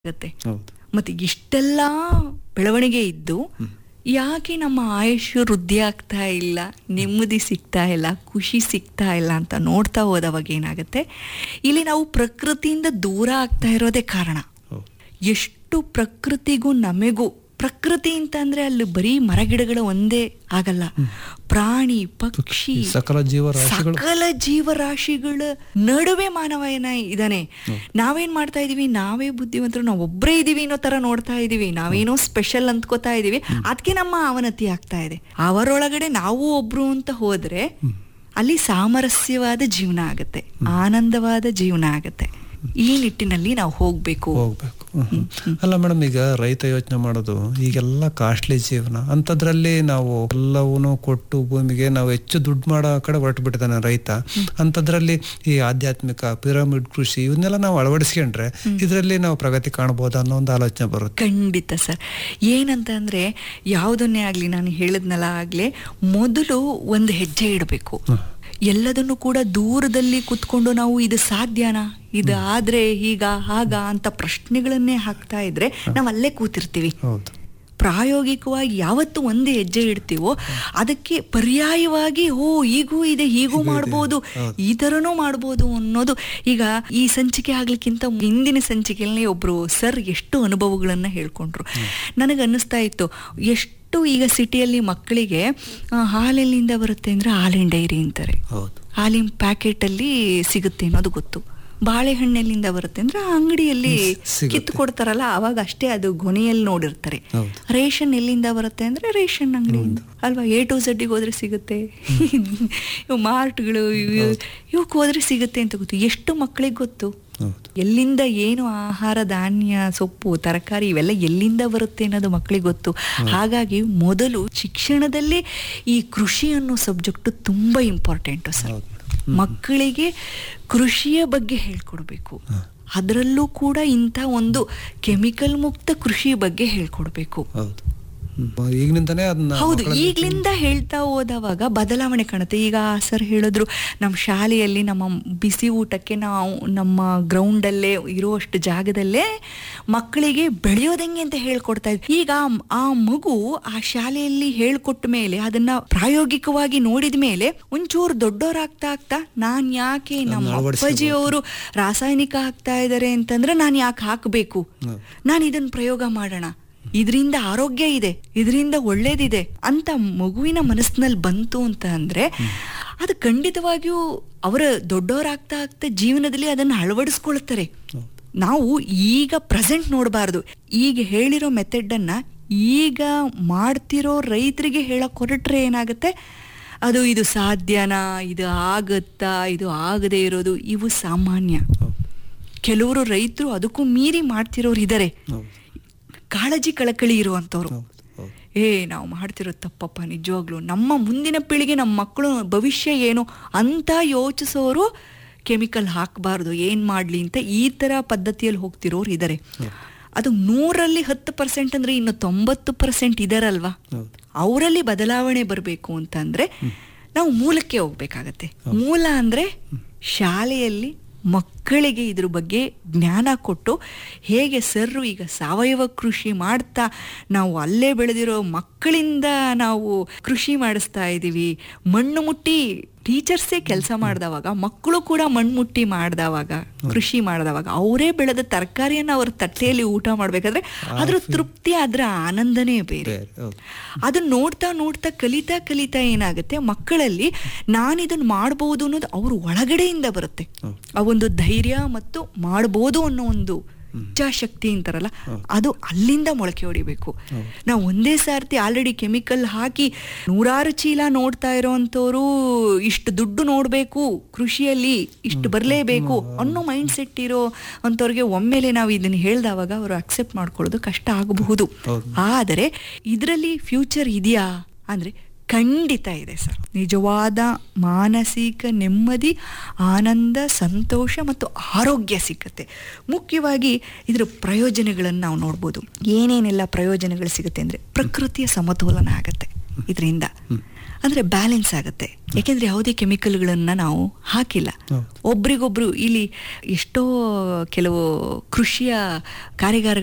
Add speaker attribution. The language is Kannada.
Speaker 1: ಆಗತ್ತೆ
Speaker 2: ಹೌದು
Speaker 1: ಮತ್ತೆ ಇಷ್ಟೆಲ್ಲ ಬೆಳವಣಿಗೆ ಇದ್ದು ಯಾಕೆ ನಮ್ಮ ಆಯುಷ್ಯ ವೃದ್ಧಿ ಆಗ್ತಾ ಇಲ್ಲ ನೆಮ್ಮದಿ ಸಿಗ್ತಾ ಇಲ್ಲ ಖುಷಿ ಸಿಗ್ತಾ ಇಲ್ಲ ಅಂತ ನೋಡ್ತಾ ಹೋದವಾಗ ಏನಾಗುತ್ತೆ ಇಲ್ಲಿ ನಾವು ಪ್ರಕೃತಿಯಿಂದ ದೂರ ಆಗ್ತಾ ಇರೋದೇ ಕಾರಣ
Speaker 2: ಹೌದು
Speaker 1: ಎಷ್ಟು ಪ್ರಕೃತಿಗೂ ನಮಗೂ ಪ್ರಕೃತಿ ಅಂತಂದ್ರೆ ಅಲ್ಲಿ ಬರೀ ಮರಗಿಡಗಳು ಒಂದೇ ಆಗಲ್ಲ ಪ್ರಾಣಿ ಪಕ್ಷಿ
Speaker 2: ಸಕಲ ಜೀವರಾಶಿಗಳು
Speaker 1: ಸಕಲ ಜೀವರಾಶಿಗಳ ನಡುವೆ ಮಾನವ ಏನ ಇದಾನೆ ನಾವೇನ್ ಮಾಡ್ತಾ ಇದೀವಿ ನಾವೇ ಬುದ್ಧಿವಂತರು ನಾವು ಒಬ್ಬರೇ ಇದೀವಿ ಅನ್ನೋ ತರ ನೋಡ್ತಾ ಇದೀವಿ ನಾವೇನೋ ಸ್ಪೆಷಲ್ ಅಂದ್ಕೋತಾ ಇದೀವಿ ಅದಕ್ಕೆ ನಮ್ಮ ಅವನತಿ ಆಗ್ತಾ ಇದೆ ಅವರೊಳಗಡೆ ನಾವು ಒಬ್ರು ಅಂತ ಹೋದ್ರೆ ಅಲ್ಲಿ ಸಾಮರಸ್ಯವಾದ ಜೀವನ ಆಗತ್ತೆ ಆನಂದವಾದ ಜೀವನ ಆಗತ್ತೆ ಈ ನಿಟ್ಟಿನಲ್ಲಿ ನಾವು ಹೋಗ್ಬೇಕು
Speaker 2: ಹೋಗ್ಬೇಕು ಹ್ಮ್, ಹ್ಮ್. ಅಲ್ಲ ಮೇಡಮ್ ಈಗ ರೈತ ಯೋಚನೆ ಮಾಡೋದು ಈಗೆಲ್ಲ ಕಾಸ್ಟ್ಲಿ ಜೀವನ ಅಂಥದ್ರಲ್ಲಿ ನಾವು ಎಲ್ಲವೂ ಕೊಟ್ಟು ಭೂಮಿಗೆ ನಾವು ಹೆಚ್ಚು ದುಡ್ಡು ಮಾಡೋ ಕಡೆ ಹೊರಟು ಬಿಟ್ಟಿದ್ದಾನೆ ರೈತ ಅಂಥದ್ರಲ್ಲಿ ಈ ಆಧ್ಯಾತ್ಮಿಕ ಪಿರಮಿಡ್ ಕೃಷಿ ಇವನ್ನೆಲ್ಲ ನಾವು ಅಳವಡಿಸ್ಕೊಂಡ್ರೆ ಇದರಲ್ಲಿ ನಾವು ಪ್ರಗತಿ ಕಾಣ್ಬೋದಾ ಅನ್ನೋ ಒಂದು ಆಲೋಚನೆ ಬರುತ್ತೆ
Speaker 1: ಖಂಡಿತ ಸರ್ ಏನಂತ ಅಂದ್ರೆ ಯಾವುದನ್ನೇ ಆಗ್ಲಿ ನಾನು ಹೇಳಿದ್ನಲ್ಲ ಆಗ್ಲೇ ಮೊದಲು ಒಂದು ಹೆಜ್ಜೆ ಇಡಬೇಕು ಎಲ್ಲದನ್ನು ಕೂಡ ದೂರದಲ್ಲಿ ಕುತ್ಕೊಂಡು ನಾವು ಇದು ಸಾಧ್ಯನಾ ಇದು ಆದ್ರೆ ಹೀಗ ಹಾಗ ಅಂತ ಪ್ರಶ್ನೆಗಳನ್ನೇ ಹಾಕ್ತಾ ಇದ್ರೆ ನಾವು ಅಲ್ಲೇ ಕೂತಿರ್ತೀವಿ
Speaker 2: ಹೌದು
Speaker 1: ಪ್ರಾಯೋಗಿಕವಾಗಿ ಯಾವತ್ತು ಒಂದು ಹೆಜ್ಜೆ ಇಡ್ತೀವೋ ಅದಕ್ಕೆ ಪರ್ಯಾಯವಾಗಿ ಓ ಹೀಗೂ ಇದೆ ಹೀಗೂ ಮಾಡ್ಬೋದು ಈ ಥರನೂ ಮಾಡ್ಬೋದು ಅನ್ನೋದು ಈಗ ಈ ಸಂಚಿಕೆ ಆಗ್ಲಿಕ್ಕಿಂತ ಹಿಂದಿನ ಸಂಚಿಕೆಯಲ್ಲಿ ಒಬ್ರು ಸರ್ ಎಷ್ಟು ಅನುಭವಗಳನ್ನ ಹೇಳ್ಕೊಂಡ್ರು ನನಗೆ ಅನ್ನಿಸ್ತಾ ಇತ್ತು ಎಷ್ಟು ಈಗ ಸಿಟಿಯಲ್ಲಿ ಮಕ್ಕಳಿಗೆ ಆ, ಹಾಲೆಲ್ಲಿಂದ ಬರುತ್ತೆ ಅಂದ್ರೆ ಹಾಲಿನ ಡೈರಿ ಅಂತಾರೆ
Speaker 2: ಹೌದು
Speaker 1: ಹಾಲಿನ ಪ್ಯಾಕೆಟಲ್ಲಿ ಸಿಗುತ್ತೆ ಅನ್ನೋದು ಗೊತ್ತು ಬಾಳೆಹಣ್ಣೆಲ್ಲಿಂದ ಬರುತ್ತೆ ಅಂದ್ರೆ ಆ ಅಂಗಡಿಯಲ್ಲಿ
Speaker 2: ಸಿಗುತ್ತೆ.
Speaker 1: ಕಿತ್ತು ಕೊಡ್ತಾರಲ್ಲ ಅವಾಗ ಅಷ್ಟೇ ಅದು ಗೊನೆಯಲ್ಲಿ ನೋಡಿರ್ತಾರೆ
Speaker 2: ಹೌದು.
Speaker 1: ರೇಷನ್ ಎಲ್ಲಿಂದ ಬರುತ್ತೆ ಅಂದ್ರೆ ರೇಷನ್ ಅಂಗಡಿಯಿಂದ ಅಲ್ವಾ ಎ ಟು ಝಡ್ಡಿಗೆ ಹೋದ್ರೆ ಸಿಗುತ್ತೆ ಇವು ಮಾರ್ಟ್ಗಳು ಇವು- ಇವಕ್ಕೆ ಹೋದ್ರೆ ಸಿಗುತ್ತೆ ಅಂತ ಗೊತ್ತು ಎಷ್ಟು ಮಕ್ಕಳಿಗೆ ಗೊತ್ತು
Speaker 2: ಹೌದು
Speaker 1: ಎಲ್ಲಿಂದ ಏನು ಆಹಾರ ಧಾನ್ಯ ಸೊಪ್ಪು ತರಕಾರಿ ಇವೆಲ್ಲ ಎಲ್ಲಿಂದ ಬರುತ್ತೆ ಅನ್ನೋದು ಮಕ್ಕಳಿಗೆ ಗೊತ್ತು ಹಾಗಾಗಿ ಮೊದಲು ಶಿಕ್ಷಣದಲ್ಲಿ ಈ ಕೃಷಿ ಅನ್ನೋ ಸಬ್ಜೆಕ್ಟ್ ತುಂಬಾ ಇಂಪಾರ್ಟೆಂಟು ಸರ್
Speaker 2: ಹೌದು
Speaker 1: ಮಕ್ಕಳಿಗೆ ಕೃಷಿಯ ಬಗ್ಗೆ ಹೇಳ್ಕೊಡ್ಬೇಕು ಅದರಲ್ಲೂ ಕೂಡ ಇಂಥ ಒಂದು ಕೆಮಿಕಲ್ ಮುಕ್ತ ಕೃಷಿ ಬಗ್ಗೆ ಹೇಳ್ಕೊಡ್ಬೇಕು
Speaker 2: ಹೌದು ಹ್ಮ್. ಈಗಿನಿಂದನೇ ಅದನ್ನ
Speaker 1: ಹೌದು
Speaker 2: ಮಕ್ಕಳಲ್ಲಿ-
Speaker 1: ಈಗ್ಲಿಂದ ಹೇಳ್ತಾ ಹೋದವಾಗ ಬದಲಾವಣೆ ಕಾಣುತ್ತೆ ಈಗ ಸರ್ ಹೇಳಿದ್ರು ನಮ್ಮ ಶಾಲೆಯಲ್ಲಿ ನಮ್ಮ ಬಿಸಿ ಊಟಕ್ಕೆ ನಾವು ನಮ್ಮ ಗ್ರೌಂಡಲ್ಲೇ ಇರುವಷ್ಟು ಜಾಗದಲ್ಲೇ ಮಕ್ಕಳಿಗೆ ಬೆಳೆಯೋದಂಗೆ ಅಂತ ಹೇಳ್ಕೊಡ್ತಾ ಇದ್ವಿ ಈಗ ಆ- ಆ ಮಗು ಆ ಶಾಲೆಯಲ್ಲಿ ಹೇಳ್ಕೊಟ್ಟ ಮೇಲೆ ಅದನ್ನ ಪ್ರಾಯೋಗಿಕವಾಗಿ ನೋಡಿದ ಮೇಲೆ ಒಂಚೂರು ದೊಡ್ಡವರಾಗ್ತಾ ಆಗ್ತಾ ನಾನ್ ಯಾಕೆ ನಮ್ಮ
Speaker 2: ಅಳವಡಿಸ್ಕೋಬೇಕು.
Speaker 1: ಅಪ್ಪಾಜಿಯವರು ರಾಸಾಯನಿಕ ಹಾಕ್ತಾ ಇದ್ದಾರೆ ಅಂತಂದ್ರೆ ನಾನು ಯಾಕೆ ಹಾಕಬೇಕು
Speaker 2: ಹೌದು.
Speaker 1: ನಾನು ಇದನ್ನ ಪ್ರಯೋಗ ಮಾಡೋಣ ಇದರಿಂದ ಆರೋಗ್ಯ ಇದೆ ಇದರಿಂದ ಒಳ್ಳೇದಿದೆ ಅಂತ ಮಗುವಿನ ಮನಸ್ಸಿನಲ್ಲಿ ಬಂತು ಅಂತ ಅಂದ್ರೆ ಅದು ಖಂಡಿತವಾಗಿಯೂ ಅವರ ದೊಡ್ಡವರಾಗ್ತಾ ಆಗ್ತಾ ಜೀವನದಲ್ಲಿ ಅದನ್ನು ಅಳವಡಿಸ್ಕೊಳ್ತಾರೆ ನಾವು ಈಗ ಪ್ರೆಸೆಂಟ್ ನೋಡಬಾರ್ದು ಈಗ ಹೇಳಿರೋ ಮೆಥಡ್ ಅನ್ನ ಈಗ ಮಾಡ್ತಿರೋ ರೈತರಿಗೆ ಹೇಳಕ್ ಹೊರಟ್ರೆ ಏನಾಗುತ್ತೆ ಅದು ಇದು ಸಾಧ್ಯನಾ ಇದು ಆಗತ್ತಾ ಇದು ಆಗದೆ ಇರೋದು ಇವು ಸಾಮಾನ್ಯ
Speaker 2: ಹೌದು
Speaker 1: ಕೆಲವರು ರೈತರು ಅದಕ್ಕೂ ಮೀರಿ ಮಾಡ್ತಿರೋರು ಇದ್ದಾರೆ
Speaker 2: ಹೌದು
Speaker 1: ಕಾಳಜಿ ಕಳಕಳಿ ಇರುವಂತವ್ರು
Speaker 2: ಹೌದು ಹೌದು
Speaker 1: ಏ ನಾವು ಮಾಡ್ತಿರೋ ತಪ್ಪಪ್ಪ ನಿಜವಾಗ್ಲು ನಮ್ಮ ಮುಂದಿನ ಪೀಳಿಗೆ ನಮ್ಮ ಮಕ್ಕಳು ಭವಿಷ್ಯ ಏನು ಅಂತ ಯೋಚಿಸೋರು ಕೆಮಿಕಲ್ ಹಾಕಬಾರ್ದು ಏನ್ ಮಾಡ್ಲಿ ಅಂತ ಈ ತರ ಪದ್ಧತಿಯಲ್ಲಿ ಹೋಗ್ತಿರೋರು ಇದ್ದಾರೆ ಅದು ನೂರಲ್ಲಿ ಹತ್ತು ಪರ್ಸೆಂಟ್ ಅಂದ್ರೆ ಇನ್ನು ತೊಂಬತ್ತು ಪರ್ಸೆಂಟ್ ಇದಾರಲ್ವಾ
Speaker 2: ಹೌದು
Speaker 1: ಅವರಲ್ಲಿ ಬದಲಾವಣೆ ಬರಬೇಕು ಅಂತಂದ್ರೆ ನಾವು ಮೂಲಕ್ಕೆ ಹೋಗ್ಬೇಕಾಗತ್ತೆ ಮೂಲ ಅಂದ್ರೆ ಶಾಲೆಯಲ್ಲಿ ಮಕ್ಕಳಿಗೆ ಇದ್ರ ಬಗ್ಗೆ ಜ್ಞಾನ ಕೊಟ್ಟು ಹೇಗೆ ಸರ್ರು ಈಗ ಸಾವಯವ ಕೃಷಿ ಮಾಡ್ತಾ ನಾವು ಅಲ್ಲೇ ಬೆಳೆದಿರೋ ಮಕ್ಕಳಿಂದ ನಾವು ಕೃಷಿ ಮಾಡಿಸ್ತಾ ಇದ್ದೀವಿ ಮಣ್ಣು ಮುಟ್ಟಿ ಟೀಚರ್ಸೇ ಕೆಲಸ ಮಾಡಿದವಾಗ ಮಕ್ಕಳು ಕೂಡ ಮಣ್ಣು ಮುಟ್ಟಿ ಮಾಡಿದವಾಗ ಕೃಷಿ ಮಾಡಿದವಾಗ ಅವರೇ ಬೆಳೆದ ತರಕಾರಿಯನ್ನು ಅವ್ರ ತಟ್ಟೆಯಲ್ಲಿ ಊಟ ಮಾಡ್ಬೇಕಾದ್ರೆ ಅದ್ರ ತೃಪ್ತಿ ಅದ್ರ ಆನಂದನೇ ಬೇರೆ
Speaker 2: ಬೇರೆ ಹೌದು
Speaker 1: ಅದನ್ನ ನೋಡ್ತಾ ನೋಡ್ತಾ ಕಲಿತಾ ಕಲಿತಾ ಏನಾಗುತ್ತೆ ಮಕ್ಕಳಲ್ಲಿ ನಾನಿದನ್ನ ಮಾಡ್ಬೋದು ಅನ್ನೋದು ಅವ್ರ ಒಳಗಡೆಯಿಂದ ಬರುತ್ತೆ
Speaker 2: ಹೌದು.
Speaker 1: ಆ ಒಂದು ಧೈರ್ಯ ಮತ್ತು ಮಾಡ್ಬೋದು ಅನ್ನೋ ಒಂದು ಇಚ್ಛಾಶಕ್ತಿ ಅಂತಾರಲ್ಲ ಅದು ಅಲ್ಲಿಂದ ಮೊಳಕೆ ಹೊಡಿಬೇಕು ನಾವು ಒಂದೇ ಸಾರ್ತಿ ಆಲ್ರೆಡಿ ಕೆಮಿಕಲ್ ಹಾಕಿ ನೂರಾರು ಚೀಲ ನೋಡ್ತಾ ಇರೋವಂಥವ್ರು ಇಷ್ಟು ದುಡ್ಡು ನೋಡ್ಬೇಕು ಕೃಷಿಯಲ್ಲಿ ಇಷ್ಟು ಬರಲೇಬೇಕು ಅನ್ನೋ ಮೈಂಡ್ ಸೆಟ್ ಇರೋ ಅಂಥವ್ರಿಗೆ ಒಮ್ಮೆಲೆ ನಾವು ಇದನ್ನ ಹೇಳ್ದವಾಗ ಅವರು ಅಕ್ಸೆಪ್ಟ್ ಮಾಡ್ಕೊಳ್ಳೋದು ಕಷ್ಟ ಆಗಬಹುದು
Speaker 2: ಹೌದು.
Speaker 1: ಆದರೆ ಇದರಲ್ಲಿ ಫ್ಯೂಚರ್ ಇದೆಯಾ ಅಂದ್ರೆ ಖಂಡಿತ ಇದೆ ಸರ್ ನಿಜವಾದ ಮಾನಸಿಕ ನೆಮ್ಮದಿ ಆನಂದ ಸಂತೋಷ ಮತ್ತು ಆರೋಗ್ಯ ಸಿಕ್ಕತ್ತೆ ಮುಖ್ಯವಾಗಿ ಇದರ ಪ್ರಯೋಜನಗಳನ್ನು ನಾವು ನೋಡ್ಬೋದು ಏನೇನೆಲ್ಲ ಪ್ರಯೋಜನಗಳು ಸಿಗುತ್ತೆ ಅಂದರೆ ಪ್ರಕೃತಿಯ ಸಮತೋಲನ ಆಗತ್ತೆ ಇದರಿಂದ ಅಂದ್ರೆ ಬ್ಯಾಲೆನ್ಸ್ ಆಗುತ್ತೆ ಯಾಕೆಂದ್ರೆ ಯಾವುದೇ ಕೆಮಿಕಲ್ಗಳನ್ನ ನಾವು ಹಾಕಿಲ್ಲ
Speaker 2: ಹೌದು.
Speaker 1: ಒಬ್ರಿಗೊಬ್ರು ಇಲ್ಲಿ ಎಷ್ಟೋ ಕೆಲವು ಕೃಷಿಯ ಕಾರ್ಯಾಗಾರ